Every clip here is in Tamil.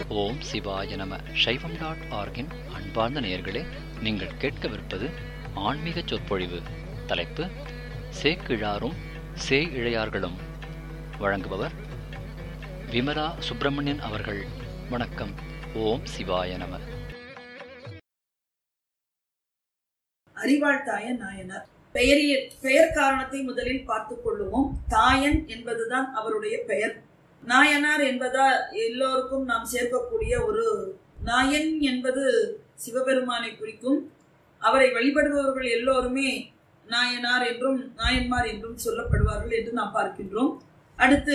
ஓம் சிவாய நம சைவம் டாட் ஆர்கின் அன்பார்ந்த நேயர்களே நீங்கள் கேட்கவிருப்பது ஆன்மீக சொற்பொழிவு தலைப்பு சேக்கிழாரும் சே இழையார்களும் வழங்குபவர் விமலா சுப்பிரமணியன் அவர்கள் வணக்கம் ஓம் சிவாய நம அறிவாள் தாயன் நாயனார் பெயரிய பெயர் காரணத்தை முதலில் பார்த்துக் கொள்ளுவோம் தாயன் என்பதுதான் அவருடைய பெயர் நாயனார் என்பதா எல்லோருக்கும் நாம் சேர்க்கக்கூடிய ஒரு நாயன் என்பது சிவபெருமானை குறிக்கும் அவரை வழிபடுபவர்கள் எல்லோருமே நாயனார் என்றும் நாயன்மார் என்றும் சொல்லப்படுவார்கள் என்று நாம் பார்க்கின்றோம் அடுத்து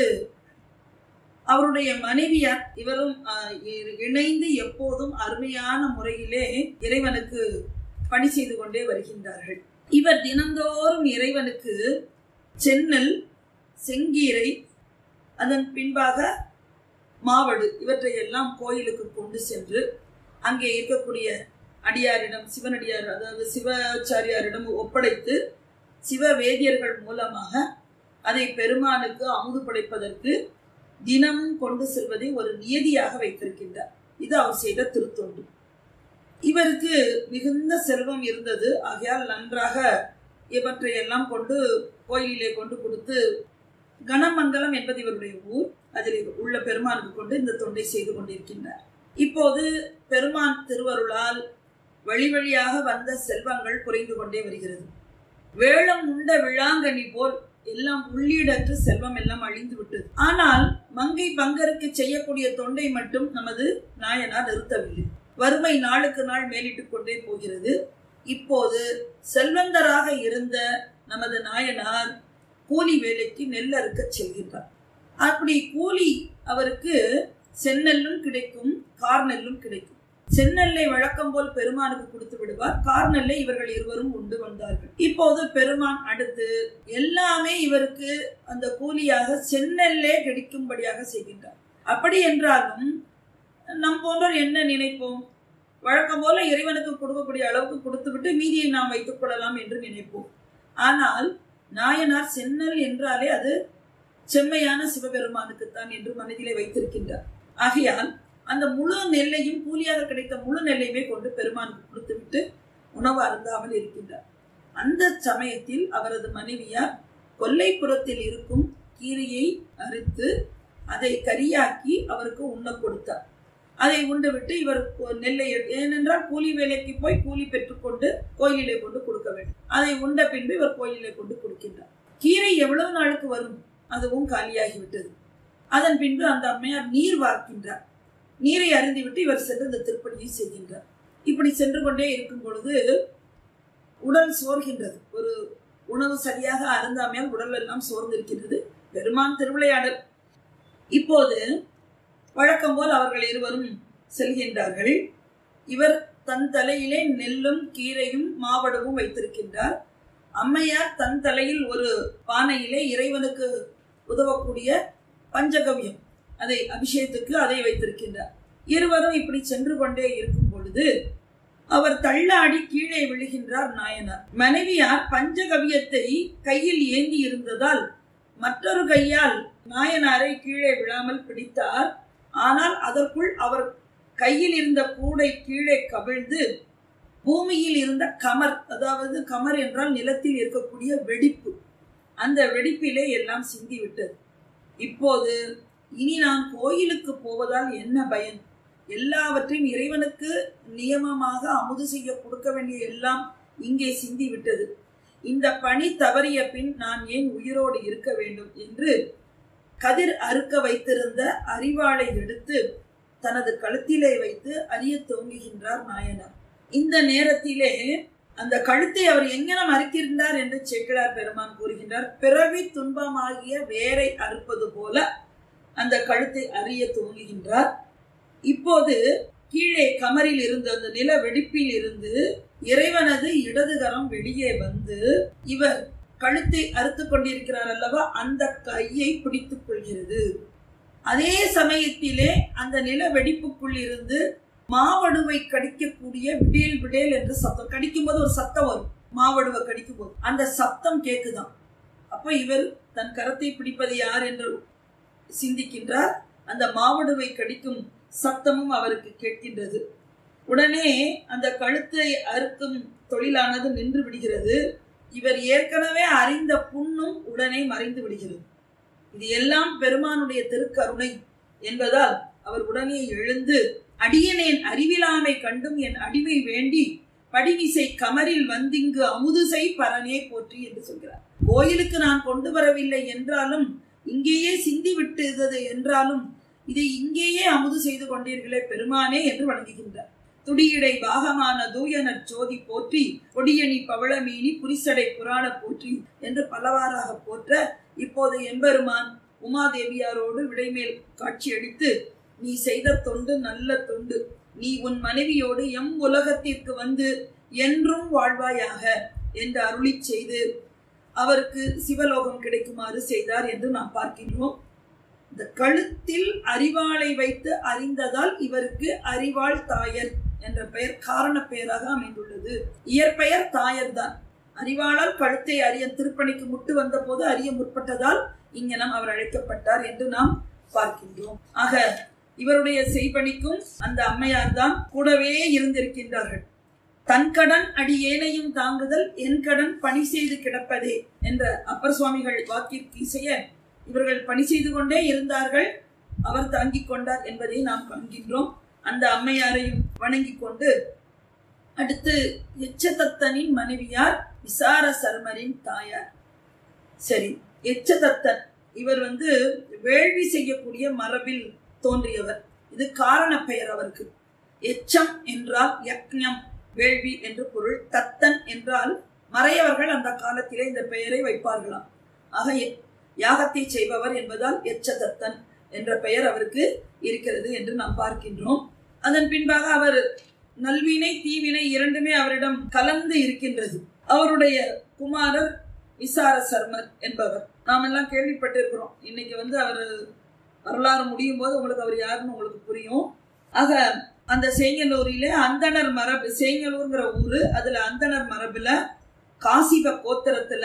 அவருடைய மனைவியார் இவரும் ஆஹ், இ- இணைந்து எப்போதும் அருமையான முறையிலே இறைவனுக்கு பணி செய்து கொண்டே வருகின்றார்கள் இவர் தினந்தோறும் இறைவனுக்கு சென்னல் செங்கீரை அதன் பின்பாக மாவடு இவற்றை எல்லாம் கோயிலுக்கு கொண்டு சென்று அங்கே இருக்கக்கூடிய அடியாரிடம் சிவனடியார் அதாவது சிவாச்சாரியாரிடம் ஒப்படைத்து சிவ வேதியர்கள் மூலமாக அதை பெருமானுக்கு அமுது படைப்பதற்கு தினமும் கொண்டு செல்வதை ஒரு நியதியாக வைத்திருக்கின்றார் இது அவர் செய்த திருத்தொண்டு இவருக்கு மிகுந்த செல்வம் இருந்தது ஆகையால் நன்றாக இவற்றை எல்லாம் கொண்டு கோயிலிலே கொண்டு கொடுத்து கணமங்கலம் என்பது இவருடைய ஊர் அதில் உள்ள பெருமானுக்கு கொண்டு இந்த தொண்டை செய்து கொண்டிருக்கின்றார் இப்போது பெருமான் திருவருளால் வழி வழியாக வந்த செல்வங்கள் குறைந்து கொண்டே வருகிறது வேளம் உண்ட விழாங்கனி போல் எல்லாம் உள்ளீடற்று செல்வம் எல்லாம் அழிந்து விட்டது ஆனால் மங்கை பங்கருக்கு செய்யக்கூடிய தொண்டை மட்டும் நமது நாயனார் நிறுத்தவில்லை வறுமை நாளுக்கு நாள் மேலிட்டுக் கொண்டே போகிறது இப்போது செல்வந்தராக இருந்த நமது நாயனார் கூலி வேலைக்கு நெல் அறுக்கச் செல்கின்றார் அப்படி கூலி அவருக்கு செந்நெல்லும் கிடைக்கும் கார் நெல்லும் கிடைக்கும் செந்நெல்லை வழக்கம் போல் பெருமானுக்கு கொடுத்து விடுவார் கார் நெல்லை இவர்கள் இருவரும் உண்டு வந்தார்கள் இப்போது பெருமான் அடுத்து எல்லாமே இவருக்கு அந்த கூலியாக செந்நெல்லே கிடைக்கும்படியாக செய்கின்றார் அப்படி என்றாலும் நம் போன்றோர் என்ன நினைப்போம் வழக்கம் போல இறைவனுக்கு கொடுக்கக்கூடிய அளவுக்கு கொடுத்துவிட்டு மீதியை நாம் வைத்துக் கொள்ளலாம் என்று நினைப்போம் ஆனால் நாயனார் சென்னல் என்றாலே அது செம்மையான சிவபெருமானுக்குத்தான் என்று மனதிலே வைத்திருக்கின்றார் ஆகையால் அந்த முழு நெல்லையும் கூலியாக கிடைத்த முழு நெல்லையுமே கொண்டு பெருமானுக்கு கொடுத்துவிட்டு உணவு அருந்தாமல் இருக்கின்றார் அந்த சமயத்தில் அவரது மனைவியார் கொல்லைப்புறத்தில் இருக்கும் கீரையை அறுத்து அதை கரியாக்கி அவருக்கு உண்ண கொடுத்தார் அதை உண்டு விட்டு இவர் கொ- நெல்லை எடு- ஏனென்றால் கூலி வேலைக்கு போய் கூலி பெற்றுக்கொண்டு கோயிலிலே கொண்டு கொடுக்க வேண்டும் அதை உண்ட பின்பு இவர் கோயிலிலே கொண்டு கொடுக்கின்றார் கீரை எவ்வளவு நாளுக்கு வரும் அதுவும் காலியாகிவிட்டது அதன் பின்பு அந்த அம்மையார் நீர் வார்க்கின்றார் நீரை அறிந்துவிட்டு இவர் சென்று இந்த திருப்பணியை செய்கின்றார் இப்படி சென்று கொண்டே இருக்கும் பொழுது உடல் சோர்கின்றது ஒரு உணவு சரியாக அருந்தாமையால் உடல் எல்லாம் சோர்ந்திருக்கின்றது பெருமான் திருவிளையாடல் இப்போது வழக்கம் போல் அவர்கள் இருவரும் செல்கின்றார்கள் இவர் தன் தலையிலே நெல்லும் கீரையும் மாவடவும் வைத்திருக்கின்றார் அம்மையார் தன் தலையில் ஒரு பானையிலே இறைவனுக்கு உதவக்கூடிய பஞ்சகவ்யம் அதை அபிஷேகத்துக்கு அதை வைத்திருக்கின்றார் இருவரும் இப்படி சென்று கொண்டே இருக்கும் பொழுது அவர் தள்ளாடி கீழே விழுகின்றார் நாயனார் மனைவியார் பஞ்சகவியத்தை கையில் ஏந்தி இருந்ததால் மற்றொரு கையால் நாயனாரை கீழே விழாமல் பிடித்தார் ஆனால் அதற்குள் அவர் கையில் இருந்த கூடை கீழே கவிழ்ந்து பூமியில் இருந்த கமர் அதாவது கமர் என்றால் நிலத்தில் இருக்கக்கூடிய வெடிப்பு அந்த வெடிப்பிலே எல்லாம் சிந்தி விட்டது இப்போது இனி நான் கோயிலுக்கு போவதால் என்ன பயன் எல்லாவற்றையும் இறைவனுக்கு நியமமாக அமுது செய்ய கொடுக்க வேண்டிய எல்லாம் இங்கே சிந்தி விட்டது இந்த பணி தவறிய பின் நான் ஏன் உயிரோடு இருக்க வேண்டும் என்று கதிர் அறுக்க வைத்திருந்த அரிவாளை எடுத்து தனது கழுத்திலே வைத்து அறிய துவங்குகின்றார் நாயனார் இந்த நேரத்திலே அந்த கழுத்தை அவர் எங்கனம் அறுக்கின்றார் என்று சேக்கிழார் பெருமான் கூறுகின்றார் பிறவி துன்பமாகிய வேரை அறுப்பது போல அந்த கழுத்தை அறிய துவங்குகின்றார் இப்போது கீழே கமரில் இருந்து அந்த நில வெடிப்பில் இருந்து இறைவனது இடதுகரம் வெளியே வந்து இவர் கழுத்தை அறுத்து கொண்டிருக்கிறார் அல்லவா அந்த கையை பிடித்துக் கொள்கிறது அதே சமயத்திலே அந்த நில வெடிப்புக்குள் இருந்து மாவடுவை கடிக்கக்கூடிய விடேல் விடேல் என்று சத்தம் கடிக்கும் போது ஒரு சத்தம் வரும் மாவடுவை கடிக்கும் போது அந்த சத்தம் கேக்குதாம் அப்ப இவர் தன் கரத்தை பிடிப்பது யார் என்று சிந்திக்கின்றார் அந்த மாவடுவை கடிக்கும் சத்தமும் அவருக்கு கேட்கின்றது உடனே அந்த கழுத்தை அறுக்கும் தொழிலானது நின்று விடுகிறது இவர் ஏற்கனவே அறிந்த புண்ணும் உடனே மறைந்து விடுகிறது இது எல்லாம் பெருமானுடைய திருக்கருணை என்பதால் அவர் உடனே எழுந்து அடியனேன் அறிவிலாமை கண்டும் என் அடிமை வேண்டி படிமிசை கமரில் வந்திங்கு அமுதுசை பரனே போற்றி என்று சொல்கிறார் கோயிலுக்கு நான் கொண்டு வரவில்லை என்றாலும் இங்கேயே சிந்தி விட்டது என்றாலும் இதை இங்கேயே அமுது செய்து கொண்டீர்களே பெருமானே என்று வணங்குகின்றார் துடியடை பாகமான தூயனர் ஜோதி போற்றி கொடியணி பவளமீனி புரிசடை புராண போற்றி என்று பலவாறாக போற்ற இப்போது எம்பெருமான் உமாதேவியாரோடு விடைமேல் காட்சியளித்து நீ செய்த தொண்டு நல்ல தொண்டு நீ உன் மனைவியோடு எம் உலகத்திற்கு வந்து என்றும் வாழ்வாயாக என்று அருளி செய்து அவருக்கு சிவலோகம் கிடைக்குமாறு செய்தார் என்று நாம் பார்க்கின்றோம் இந்த கழுத்தில் அறிவாளை வைத்து அறிந்ததால் இவருக்கு அறிவாள் தாயர் என்ற பெயர் காரண பெயராக அமைந்துள்ளது இயற்பெயர் தாயர் தான் அறிவாளால் கழுத்தை அறிய திருப்பணிக்கு முட்டு வந்த போது அறிய முற்பட்டதால் இங்கனம் அவர் அழைக்கப்பட்டார் என்று நாம் பார்க்கின்றோம் ஆக இவருடைய செய்பணிக்கும் அந்த அம்மையார் தான் கூடவே இருந்திருக்கின்றார்கள் தன் கடன் அடி ஏனையும் தாங்குதல் என் கடன் பணி செய்து கிடப்பதே என்ற அப்பர் சுவாமிகள் வாக்கிற்கு இசைய இவர்கள் பணி செய்து கொண்டே இருந்தார்கள் அவர் தாங்கிக் கொண்டார் என்பதை நாம் காண்கின்றோம் அந்த அம்மையாரையும் வணங்கி கொண்டு அடுத்து எச்சதத்தனின் மனைவியார் விசார சர்மரின் தாயார் சரி எச்சதத்தன் இவர் வந்து வேள்வி செய்யக்கூடிய மரபில் தோன்றியவர் இது காரண பெயர் அவருக்கு எச்சம் என்றால் யக்ஞம் வேள்வி என்று பொருள் தத்தன் என்றால் மறையவர்கள் அந்த காலத்திலே இந்த பெயரை வைப்பார்களாம் ஆக யாகத்தை செய்பவர் என்பதால் எச்சதத்தன் என்ற பெயர் அவருக்கு இருக்கிறது என்று நாம் பார்க்கின்றோம் அதன் பின்பாக அவர் நல்வினை தீவினை இரண்டுமே அவரிடம் கலந்து இருக்கின்றது அவருடைய குமாரர் விசார சர்மர் என்பவர் நாம் எல்லாம் கேள்விப்பட்டிருக்கிறோம் இன்னைக்கு வந்து அவர் வரலாறு முடியும் போது உங்களுக்கு அவர் யாருன்னு உங்களுக்கு புரியும் ஆக அந்த சேங்கலூரிலே அந்தனர் மரபு சேங்கலூர்ங்கிற ஊரு அதுல அந்தனர் மரபுல காசிப கோத்திரத்துல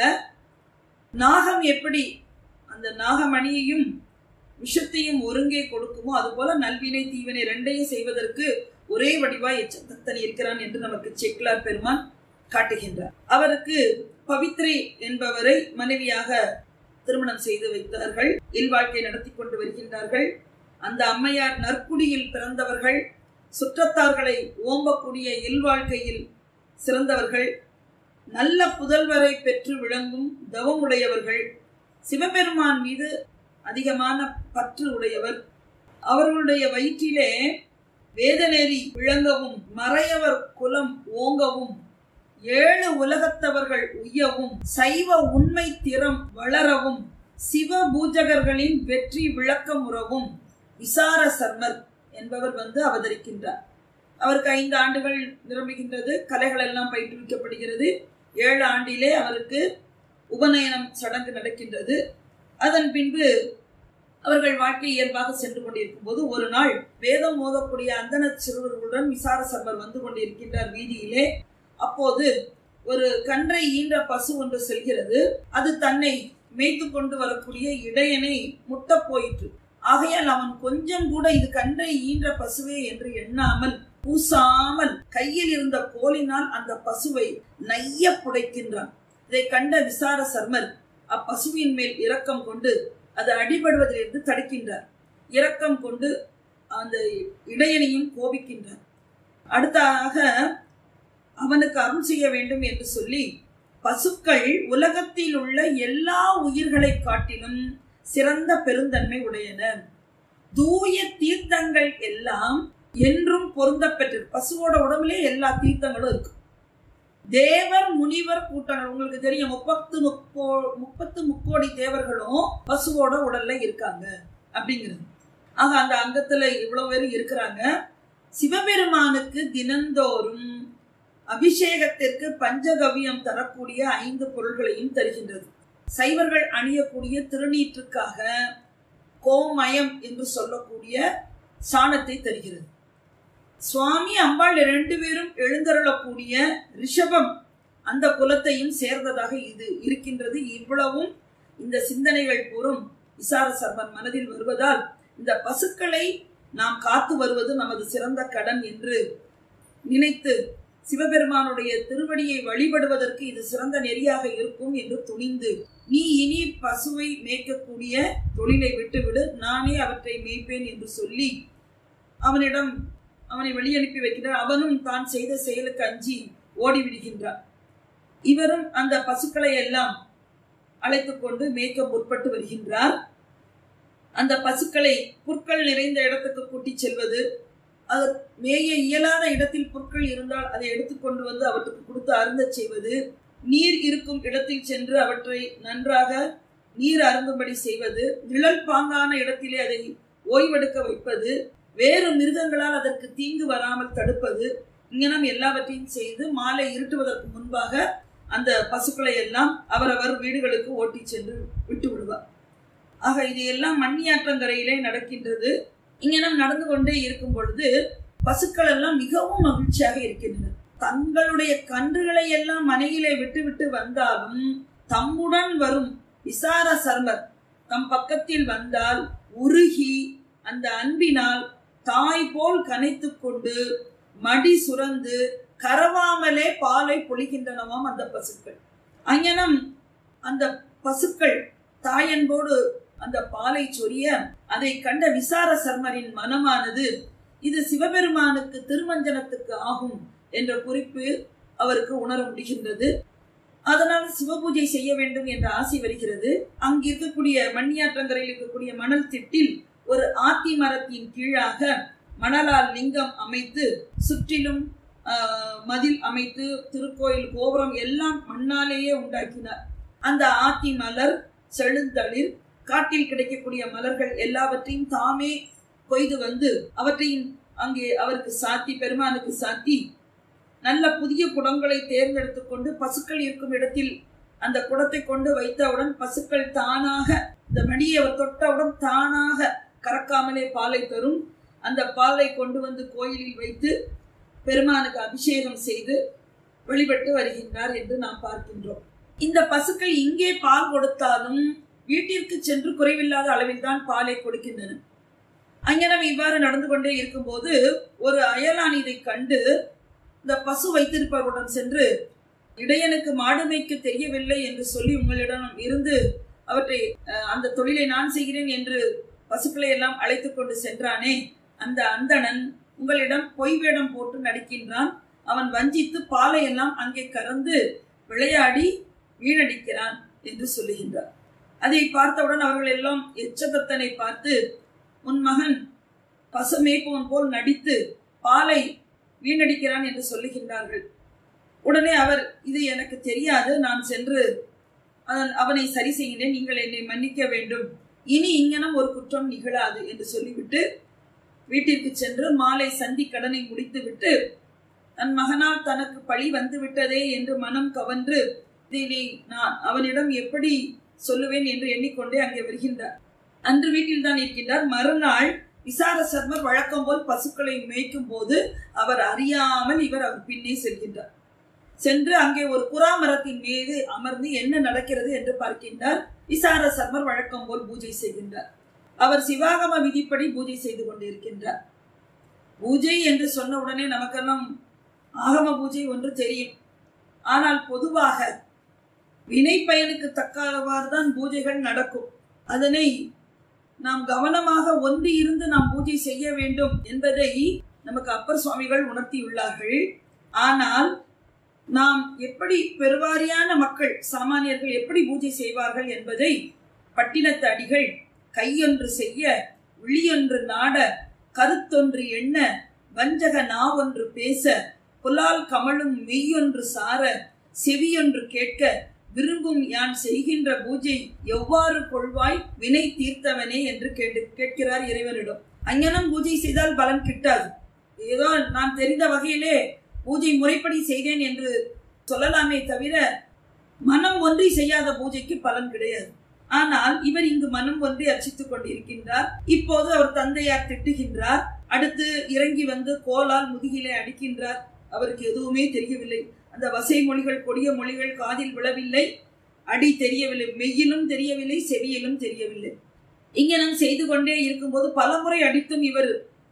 நாகம் எப்படி அந்த நாகமணியையும் விஷத்தையும் ஒருங்கே கொடுக்குமோ அதுபோல நல்வினை தீவினை ரெண்டையும் செய்வதற்கு ஒரே வடிவாய் எச்சத்தன் இருக்கிறான் என்று நமக்கு செக்லார் பெருமான் காட்டுகின்றார் அவருக்கு பவித்ரி என்பவரை மனைவியாக திருமணம் செய்து வைத்தார்கள் இல்வாழ்க்கை நடத்தி கொண்டு வருகின்றார்கள் அந்த அம்மையார் நற்குடியில் பிறந்தவர்கள் சுற்றத்தார்களை ஓம்பக்கூடிய இல்வாழ்க்கையில் சிறந்தவர்கள் நல்ல புதல்வரை பெற்று விளங்கும் தவமுடையவர்கள் சிவபெருமான் மீது அதிகமான பற்று உடையவர் அவர்களுடைய வயிற்றிலே வேதநெறி விளங்கவும் மறையவர் குலம் ஓங்கவும் ஏழு உலகத்தவர்கள் உய்யவும் சைவ உண்மை திறம் வளரவும் சிவ பூஜகர்களின் வெற்றி விளக்கமுறவும் விசார சர்மர் என்பவர் வந்து அவதரிக்கின்றார் அவருக்கு ஐந்து ஆண்டுகள் நிரம்புகின்றது கலைகள் எல்லாம் பயிற்றுவிக்கப்படுகிறது ஏழு ஆண்டிலே அவருக்கு உபநயனம் சடங்கு நடக்கின்றது அதன் பின்பு அவர்கள் வாழ்க்கை இயல்பாக சென்று கொண்டிருக்கும் போது ஒரு நாள் வேதம் மோதக்கூடிய அந்தன சிறுவர்களுடன் விசார சர்மர் வந்து கொண்டிருக்கின்றார் வீதியிலே அப்போது ஒரு கன்றை ஈன்ற பசு ஒன்று செல்கிறது அது தன்னை மேய்த்து கொண்டு வரக்கூடிய இடையனை முட்ட போயிற்று ஆகையால் அவன் கொஞ்சம் கூட இது கன்றை ஈன்ற பசுவே என்று எண்ணாமல் பூசாமல் கையில் இருந்த கோலினால் அந்த பசுவை நைய புடைக்கின்றான் இதை கண்ட விசார சர்மர் அப்பசுவின் மேல் இரக்கம் கொண்டு அது அடிபடுவதிலிருந்து தடுக்கின்றார் இரக்கம் கொண்டு அந்த இடையனையும் கோபிக்கின்றார் அடுத்ததாக அவனுக்கு அருள் செய்ய வேண்டும் என்று சொல்லி பசுக்கள் உலகத்தில் உள்ள எல்லா உயிர்களை காட்டிலும் சிறந்த பெருந்தன்மை உடையன தூய தீர்த்தங்கள் எல்லாம் என்றும் பொருந்த பெற்று பசுவோட உடம்புலே எல்லா தீர்த்தங்களும் இருக்கு தேவர் முனிவர் கூட்டங்கள் உங்களுக்கு தெரியும் முப்பத்து முக்கோ முப்பத்து முக்கோடி தேவர்களும் பசுவோட உடல்ல இருக்காங்க அப்படிங்கிறது ஆக அந்த அங்கத்துல இவ்வளவு பேர் இருக்கிறாங்க சிவபெருமானுக்கு தினந்தோறும் அபிஷேகத்திற்கு பஞ்சகவியம் தரக்கூடிய ஐந்து பொருள்களையும் தருகின்றது சைவர்கள் அணியக்கூடிய திருநீற்றுக்காக கோமயம் என்று சொல்லக்கூடிய சாணத்தை தருகிறது சுவாமி அம்பாள் இரண்டு பேரும் எழுந்தருளக்கூடிய ரிஷபம் அந்த குலத்தையும் சேர்ந்ததாக இது இருக்கின்றது இவ்வளவும் இந்த சிந்தனைகள் கூறும் விசார சர்மன் மனதில் வருவதால் இந்த பசுக்களை நாம் காத்து வருவது நமது சிறந்த கடன் என்று நினைத்து சிவபெருமானுடைய திருவடியை வழிபடுவதற்கு இது சிறந்த நெறியாக இருக்கும் என்று துணிந்து நீ இனி பசுவை மேய்க்கக்கூடிய தொழிலை விட்டுவிடு நானே அவற்றை மேய்ப்பேன் என்று சொல்லி அவனிடம் அவனை வெளியனுப்பி வைக்கிறார் அவனும் தான் செய்த செயலுக்கு அஞ்சி ஓடிவிடுகின்றான் இவரும் அந்த பசுக்களை எல்லாம் அழைத்து கொண்டு மேய்க்க முற்பட்டு வருகின்றார் அந்த பசுக்களை புற்கள் நிறைந்த இடத்துக்கு கூட்டிச் செல்வது அது மேய இயலாத இடத்தில் புற்கள் இருந்தால் அதை எடுத்துக்கொண்டு வந்து அவற்றுக்கு கொடுத்து அருந்தச் செய்வது நீர் இருக்கும் இடத்தில் சென்று அவற்றை நன்றாக நீர் அருந்தும்படி செய்வது நிழல் பாங்கான இடத்திலே அதை ஓய்வெடுக்க வைப்பது வேறு மிருகங்களால் அதற்கு தீங்கு வராமல் தடுப்பது இங்கனம் எல்லாவற்றையும் செய்து மாலை இருட்டுவதற்கு முன்பாக அந்த பசுக்களை எல்லாம் அவரவர் வீடுகளுக்கு ஓட்டி சென்று விட்டு விடுவார் ஆக இது எல்லாம் மண்ணியாற்றங்கரையிலே நடக்கின்றது இங்கனம் நடந்து கொண்டே இருக்கும் பொழுது பசுக்கள் எல்லாம் மிகவும் மகிழ்ச்சியாக இருக்கின்றன தங்களுடைய கன்றுகளை எல்லாம் மனையிலே விட்டுவிட்டு வந்தாலும் தம்முடன் வரும் விசார சர்மர் தம் பக்கத்தில் வந்தால் உருகி அந்த அன்பினால் தாய் போல் கனைத்து கொண்டு மடி சுரந்து கரவாமலே பாலை பொழிகின்றனவாம் அந்த பசுக்கள் அங்கனம் அந்த பசுக்கள் தாயன்போடு அந்த பாலை சொரிய அதை கண்ட விசார சர்மரின் மனமானது இது சிவபெருமானுக்கு திருமஞ்சனத்துக்கு ஆகும் என்ற குறிப்பு அவருக்கு உணர முடிகின்றது அதனால் சிவபூஜை செய்ய வேண்டும் என்ற ஆசை வருகிறது அங்கு இருக்கக்கூடிய மண்ணியாற்றங்கரையில் இருக்கக்கூடிய மணல் திட்டில் ஒரு ஆத்தி மரத்தின் கீழாக மணலால் லிங்கம் அமைத்து சுற்றிலும் மதில் அமைத்து திருக்கோயில் கோபுரம் எல்லாம் மண்ணாலேயே உண்டாக்கினார் அந்த ஆத்தி மலர் செழுந்தளிர் காட்டில் கிடைக்கக்கூடிய மலர்கள் எல்லாவற்றையும் தாமே கொய்து வந்து அவற்றையும் அங்கே அவருக்கு சாத்தி பெருமானுக்கு சாத்தி நல்ல புதிய குடங்களை தேர்ந்தெடுத்து கொண்டு பசுக்கள் இருக்கும் இடத்தில் அந்த குடத்தை கொண்டு வைத்தவுடன் பசுக்கள் தானாக இந்த மடியை தொட்டவுடன் தானாக கறக்காமலே பாலை தரும் அந்த பாலை கொண்டு வந்து கோயிலில் வைத்து பெருமானுக்கு அபிஷேகம் செய்து வழிபட்டு வருகின்றார் என்று நாம் பார்க்கின்றோம் இந்த பசுக்கள் இங்கே பால் கொடுத்தாலும் வீட்டிற்கு சென்று குறைவில்லாத அளவில் தான் பாலை கொடுக்கின்றன அங்கனம் இவ்வாறு நடந்து கொண்டே இருக்கும்போது ஒரு அயலான் இதை கண்டு இந்த பசு வைத்திருப்பவருடன் சென்று இடையனுக்கு மாடு மேய்க்க தெரியவில்லை என்று சொல்லி உங்களிடம் இருந்து அவற்றை அந்த தொழிலை நான் செய்கிறேன் என்று பசுக்களை எல்லாம் அழைத்து கொண்டு சென்றானே அந்த அந்தணன் உங்களிடம் பொய் வேடம் போட்டு நடிக்கின்றான் அவன் வஞ்சித்து பாலை எல்லாம் அங்கே கறந்து விளையாடி வீணடிக்கிறான் என்று சொல்லுகின்றார் அதை பார்த்தவுடன் அவர்கள் எல்லாம் எச்சதத்தனை பார்த்து உன் மகன் பசுமேப்பவன் போல் நடித்து பாலை வீணடிக்கிறான் என்று சொல்லுகின்றார்கள் உடனே அவர் இது எனக்கு தெரியாது நான் சென்று அதன் அவனை சரி செய்கிறேன் நீங்கள் என்னை மன்னிக்க வேண்டும் இனி இங்கனம் ஒரு குற்றம் நிகழாது என்று சொல்லிவிட்டு வீட்டிற்கு சென்று மாலை சந்தி கடனை முடித்துவிட்டு தன் மகனால் தனக்கு பழி வந்து விட்டதே என்று மனம் கவன்று இதை நான் அவனிடம் எப்படி சொல்லுவேன் என்று எண்ணிக்கொண்டே அங்கே வருகின்றார் அன்று வீட்டில் தான் இருக்கின்றார் மறுநாள் விசார சர்மர் வழக்கம் போல் பசுக்களை மேய்க்கும் போது அவர் அறியாமல் இவர் அவர் பின்னே செல்கின்றார் சென்று அங்கே ஒரு புறா மரத்தின் மீது அமர்ந்து என்ன நடக்கிறது என்று பார்க்கின்றார் விசார சர்மர் வழக்கம் போல் பூஜை செய்கின்றார் அவர் சிவாகம விதிப்படி பூஜை செய்து கொண்டிருக்கின்றார் பூஜை என்று சொன்ன உடனே நமக்கெல்லாம் ஆகம பூஜை ஒன்று தெரியும் ஆனால் பொதுவாக வினை பயனுக்கு தக்கவாறு தான் பூஜைகள் நடக்கும் அதனை நாம் கவனமாக ஒன்று இருந்து நாம் பூஜை செய்ய வேண்டும் என்பதை நமக்கு அப்பர் சுவாமிகள் உணர்த்தியுள்ளார்கள் ஆனால் நாம் எப்படி பெருவாரியான மக்கள் சாமானியர்கள் எப்படி பூஜை செய்வார்கள் என்பதை பட்டினத்து அடிகள் கையொன்று செய்ய விழியொன்று நாட கருத்தொன்று எண்ண வஞ்சக நாவொன்று பேச புலால் கமழும் மெய்யொன்று சார செவியொன்று கேட்க விரும்பும் யான் செய்கின்ற பூஜை எவ்வாறு கொள்வாய் வினை தீர்த்தவனே என்று கேட்டு கேட்கிறார் இறைவனிடம் அங்கனம் பூஜை செய்தால் பலன் கிட்டாது ஏதோ நான் தெரிந்த வகையிலே பூஜை முறைப்படி செய்தேன் என்று சொல்லலாமே தவிர மனம் ஒன்றி செய்யாத பூஜைக்கு பலன் கிடையாது ஆனால் இவர் இங்கு மனம் ஒன்றி அர்ச்சித்துக் கொண்டிருக்கின்றார் இப்போது அவர் தந்தையார் திட்டுகின்றார் அடுத்து இறங்கி வந்து கோலால் முதுகிலே அடிக்கின்றார் அவருக்கு எதுவுமே தெரியவில்லை அந்த வசை மொழிகள் கொடிய மொழிகள் காதில் விழவில்லை அடி தெரியவில்லை மெய்யிலும் தெரியவில்லை செவியிலும் தெரியவில்லை இங்கே நான் செய்து கொண்டே இருக்கும்போது பலமுறை அடித்தும் இவர்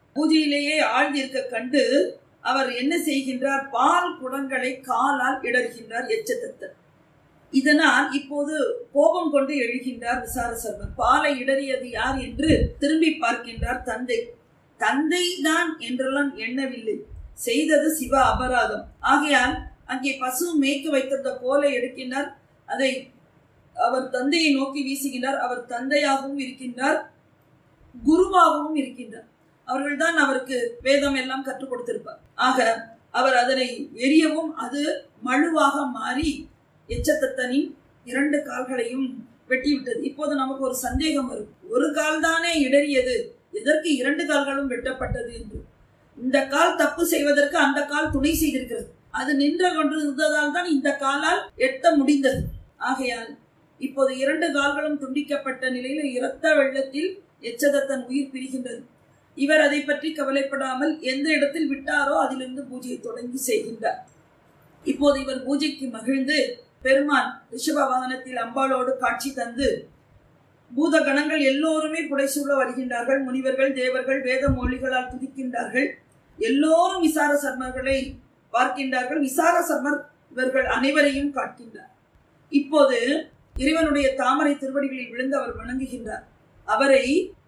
பூஜையிலேயே ஆழ்ந்திருக்க கண்டு அவர் என்ன செய்கின்றார் பால் குடங்களை காலால் இடர்கின்றார் எச்சதத்தர் இதனால் இப்போது கோபம் கொண்டு எழுகின்றார் விசாரசர்மர் பாலை இடறியது யார் என்று திரும்பி பார்க்கின்றார் தந்தை தந்தை தான் என்றெல்லாம் எண்ணவில்லை செய்தது சிவ அபராதம் ஆகையால் அங்கே பசு மேய்க்க வைத்திருந்த கோலை எடுக்கின்றார் அதை அவர் தந்தையை நோக்கி வீசுகின்றார் அவர் தந்தையாகவும் இருக்கின்றார் குருவாகவும் இருக்கின்றார் அவர்கள்தான் அவருக்கு வேதம் எல்லாம் கற்றுக் கொடுத்திருப்பார் ஆக அவர் அதனை எரியவும் அது மழுவாக மாறி எச்சத்தத்தனின் இரண்டு கால்களையும் வெட்டிவிட்டது இப்போது நமக்கு ஒரு சந்தேகம் வரும் ஒரு கால் தானே இடறியது எதற்கு இரண்டு கால்களும் வெட்டப்பட்டது என்று இந்த கால் தப்பு செய்வதற்கு அந்த கால் துணை செய்திருக்கிறது அது நின்று கொண்டிருந்ததால் தான் இந்த காலால் எட்ட முடிந்தது ஆகையால் இப்போது இரண்டு கால்களும் துண்டிக்கப்பட்ட நிலையில் இரத்த வெள்ளத்தில் எச்சதத்தன் உயிர் பிரிகின்றது இவர் அதை பற்றி கவலைப்படாமல் எந்த இடத்தில் விட்டாரோ அதிலிருந்து பூஜையை தொடங்கி செய்கின்றார் இப்போது இவர் பூஜைக்கு மகிழ்ந்து பெருமான் ரிஷப வாகனத்தில் அம்பாளோடு காட்சி தந்து பூத கணங்கள் எல்லோருமே புடைசூழ வருகின்றார்கள் முனிவர்கள் தேவர்கள் வேத மொழிகளால் துதிக்கின்றார்கள் எல்லோரும் விசார சர்மர்களை பார்க்கின்றார்கள் விசார சர்மர் இவர்கள் அனைவரையும் காட்கின்றார் இப்போது இறைவனுடைய தாமரை திருவடிகளில் விழுந்து அவர் வணங்குகின்றார் அவரை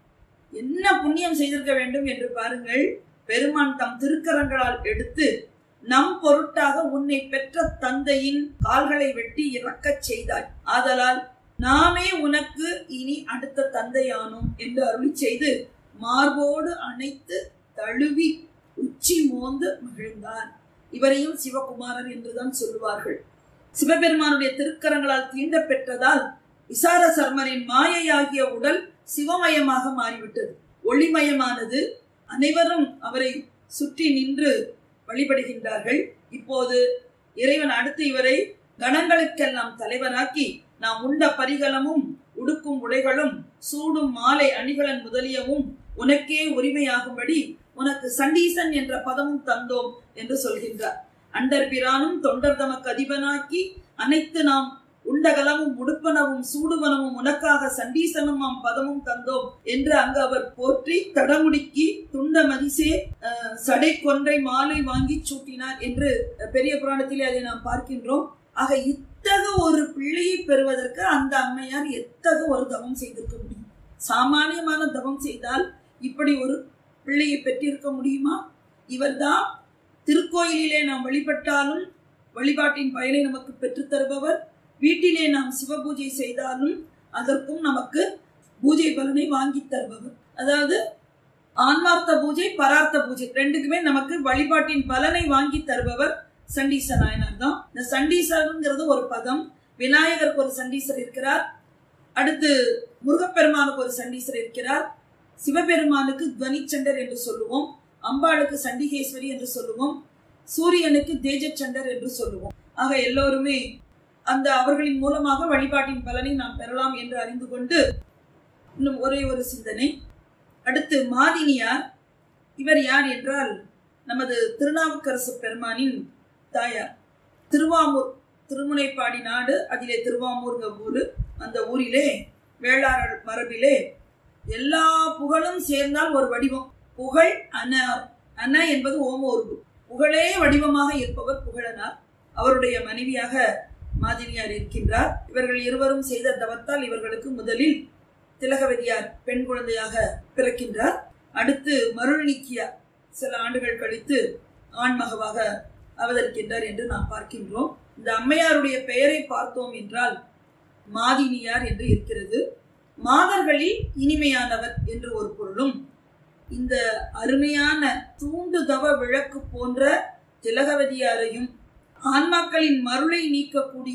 என்ன புண்ணியம் செய்திருக்க வேண்டும் என்று பாருங்கள் பெருமான் தம் திருக்கரங்களால் எடுத்து நம் பொருட்டாக உன்னை பெற்ற தந்தையின் கால்களை வெட்டி இறக்கச் செய்தாய் ஆதலால் நாமே உனக்கு இனி அடுத்த தந்தையானோம் என்று அருளி செய்து மார்போடு அணைத்து தழுவி உச்சி மோந்து மகிழ்ந்தார் இவரையும் சிவகுமாரர் என்றுதான் சொல்லுவார்கள் சிவபெருமானுடைய திருக்கரங்களால் தீண்ட பெற்றதால் விசார சர்மரின் மாயையாகிய உடல் சிவமயமாக மாறிவிட்டது ஒளிமயமானது அனைவரும் அவரை சுற்றி நின்று வழிபடுகின்றார்கள் இப்போது இறைவன் அடுத்து இவரை கணங்களுக்கெல்லாம் தலைவராக்கி நாம் உண்ட பரிகலமும் உடுக்கும் உடைகளும் சூடும் மாலை அணிகலன் முதலியவும் உனக்கே உரிமையாகும்படி உனக்கு சண்டீசன் என்ற பதமும் தந்தோம் என்று சொல்கின்றார் அண்டர் பிரானும் தொண்டர் தமக்கு அதிபனாக்கி அனைத்து நாம் உண்டகலமும் உடுப்பனவும் சூடுவனவும் உனக்காக சண்டீசனும் பதமும் தந்தோம் என்று அங்கு அவர் போற்றி தடமுடிக்கி துண்ட மதிசே அஹ், சடை கொன்றை மாலை வாங்கி சூட்டினார் என்று பெரிய புராணத்திலே அதை நாம் பார்க்கின்றோம் ஆக இத்தகு ஒரு பிள்ளையை பெறுவதற்கு அந்த அம்மையார் எத்தகு ஒரு தவம் செய்திருக்க முடியும் சாமானியமான தவம் செய்தால் இப்படி ஒரு பிள்ளையை பெற்றிருக்க முடியுமா இவர்தான் திருக்கோயிலிலே நாம் வழிபட்டாலும் வழிபாட்டின் பயனை நமக்கு பெற்றுத் தருபவர் வீட்டிலே நாம் சிவபூஜை செய்தாலும் அதற்கும் நமக்கு பூஜை பலனை வாங்கி தருபவர் அதாவது ஆன்மார்த்த பூஜை பரார்த்த பூஜை ரெண்டுக்குமே நமக்கு வழிபாட்டின் பலனை வாங்கி தருபவர் சண்டீச நாயனார் தான் இந்த சண்டீசருங்கிறது ஒரு பதம் விநாயகருக்கு ஒரு சண்டீசர் இருக்கிறார் அடுத்து முருகப்பெருமானுக்கு ஒரு சண்டீசர் இருக்கிறார் சிவபெருமானுக்கு துவனிச்சண்டர் என்று சொல்லுவோம் அம்பாளுக்கு சண்டிகேஸ்வரி என்று சொல்லுவோம் சூரியனுக்கு தேஜச்சண்டர் என்று சொல்லுவோம் ஆக எல்லோருமே அந்த அவர்களின் மூலமாக வழிபாட்டின் பலனை நாம் பெறலாம் என்று அறிந்து கொண்டு இன்னும் ஒரே ஒரு சிந்தனை அடுத்து மாதினியார் இவர் யார் என்றால் நமது திருநாவுக்கரசு பெருமானின் தாயார் திருவாமூர் திருமுனைப்பாடி நாடு அதிலே திருவாமூர்ங்க ஊர் அந்த ஊரிலே வேளாளர் மரபிலே எல்லா புகழும் சேர்ந்தால் ஒரு வடிவம் புகழ் அன அன என்பது ஓம உருவு புகழே வடிவமாக இருப்பவர் புகழனார் அவருடைய மனைவியாக மாதினியார் இருக்கின்றார் இவர்கள் இருவரும் செய்த தவத்தால் இவர்களுக்கு முதலில் திலகவதியார் பெண் குழந்தையாக பிறக்கின்றார் அடுத்து மருள் நீக்கியார் சில ஆண்டுகள் கழித்து ஆண்மகவாக அவதரிக்கின்றார் என்று நாம் பார்க்கின்றோம் இந்த அம்மையாருடைய பெயரை பார்த்தோம் என்றால் மாதினியார் என்று இருக்கிறது மாதர்களில் இனிமையானவர் என்று ஒரு பொருளும் இந்த அருமையான தூண்டு தவ விளக்கு போன்ற திலகவதியாரையும் ஆன்மாக்களின் மருளை நீக்கக்கூடிய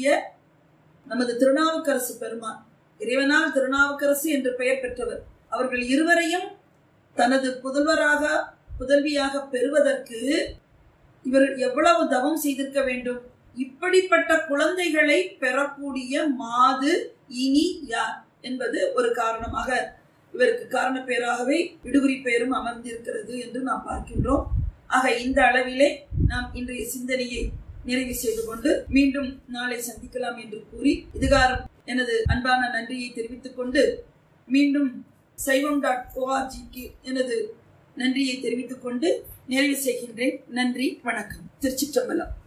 நமது திருநாவுக்கரசு பெருமான் இறைவனால் திருநாவுக்கரசு என்று பெயர் பெற்றவர் அவர்கள் இருவரையும் தனது புதல்வராக புதல்வியாக பெறுவதற்கு இவர் எவ்வளவு தவம் செய்திருக்க வேண்டும் இப்படிப்பட்ட குழந்தைகளை பெறக்கூடிய மாது இனி யார் என்பது ஒரு காரணமாக இவருக்கு காரண பெயராகவே விடுகுறி பெயரும் அமர்ந்திருக்கிறது என்று நாம் பார்க்கின்றோம் ஆக இந்த அளவிலே நாம் இன்றைய சிந்தனையை நிறைவு செய்து கொண்டு மீண்டும் நாளை சந்திக்கலாம் என்று கூறி இதுகாரம் எனது அன்பான நன்றியை தெரிவித்துக் கொண்டு மீண்டும் சைவம் டாட் ஓஆர்ஜிக்கு எனது நன்றியை தெரிவித்துக் கொண்டு நிறைவு செய்கின்றேன் நன்றி வணக்கம் திருச்சிற்றம்பலம்